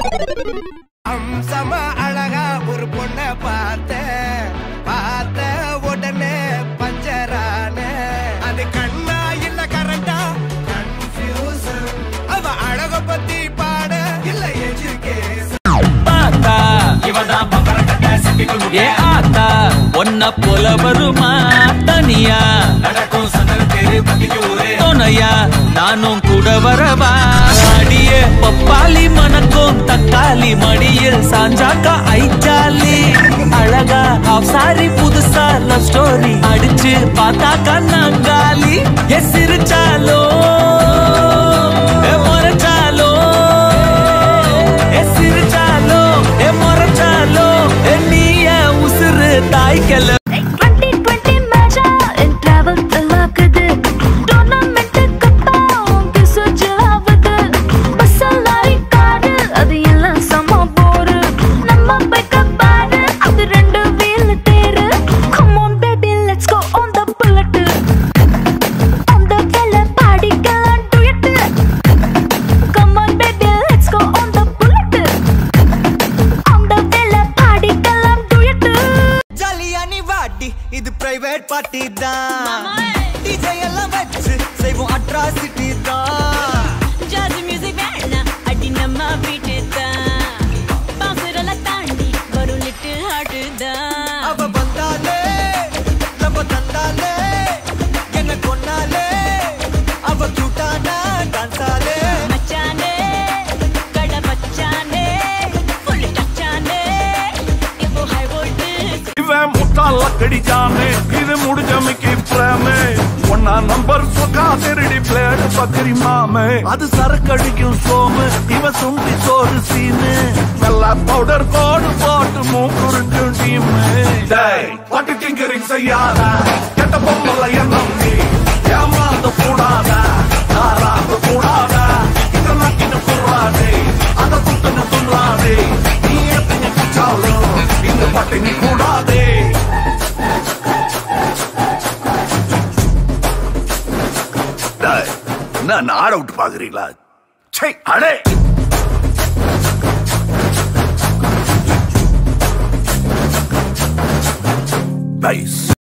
அம்சமா அழகா ஒரு பொண்ண பார்த்தேன் பார்த்த உடனே பஞ்சரான அது கண்ணா இல்ல கரண்டா கன்ஃபியூசன் அவ அழக பத்தி பாட இல்ல எஜுகேஷன் பார்த்தா ஏ ஆத்தா ஒன்ன போல வருமா தனியா துணையா நானும் கூட வரவா அடியே பப்பாளி மணக்கும் தக்காளி மடியில் சாஞ்சாக்கா ஐச்சாலி அழகா ஹாஃப் சாரி புதுசா லவ் ஸ்டோரி அடிச்சு பார்த்தா கண்ணாங்காலி எ சிரிச்சாலோ எ முறைச்சாலோ எ சிரிச்சாலோ எ முறைச்சாலோ எ நீய உசுறு தாய்க்கல 2020 மேஜா என் டிராவல் தல்லாக்குது டோர்னமெண்ட் கப்பா உங்க சுஜாவது பஸ் லாரி காரு அது எல்லாம் சம போரு நம்ம பைக்க பாரு அது ரெண்டு வீல் தேரு come on baby let's go on the bullet on the வெல்ல பாடிக்கலாம் duet come on baby let's go on the bullet on the வெல்ல பாடிக்கலாம் டுயட் ஜாலியா நீ வாடி இது பிரைவேட் பார்ட்டி தான் டிஜே எல்லாம் வச்சு செய்வோம் அட்ராசிட்டி தான் ஜாஸ் மியூசிக் வேணா அடி நம்ம வீட்டு தான் பாசுரெல்லாம் தாண்டி வரும் லிட்டு ஹாட்டு தான் அவ வந்தாலே நம்ம தந்தாலே என்ன கொன்னாலே அவ கியூட்டானா டான்ஸாலே மச்சானே கட பச்சானே ஃபுல் டச்சானே இப்போ ஹை வோல்டேஜ் இவன் முட்டாள் லக்கடி ஜானே இது முடிஞ்ச மிக்கி பிரேமே ஒன்னா நம்பர் சொக்கா திருடி பிளேடு பக்கரி மாமே அது சரக்கடிக்கும் சோமு இவன் சுண்டி சோறு சீனு நல்ல பவுடர் கோடு போட்டு மூக்குருட்டும் டீமு டேய் பாட்டு டிங்கரிங் செய்யாத கெட்ட பொம்மல எண்ணம் நீ ஏமாந்த கூடாத நாராந்த கூடாத இதெல்லாம் கிட்ட சொல்றாதே அதை துட்டுன்னு துள்ளாதே நீ எப்படி குச்சாலும் இந்த பட்டினி கூடாதே டேய், என்ன நாட விட்டு பாக்குறீங்களா சை அடே Nice.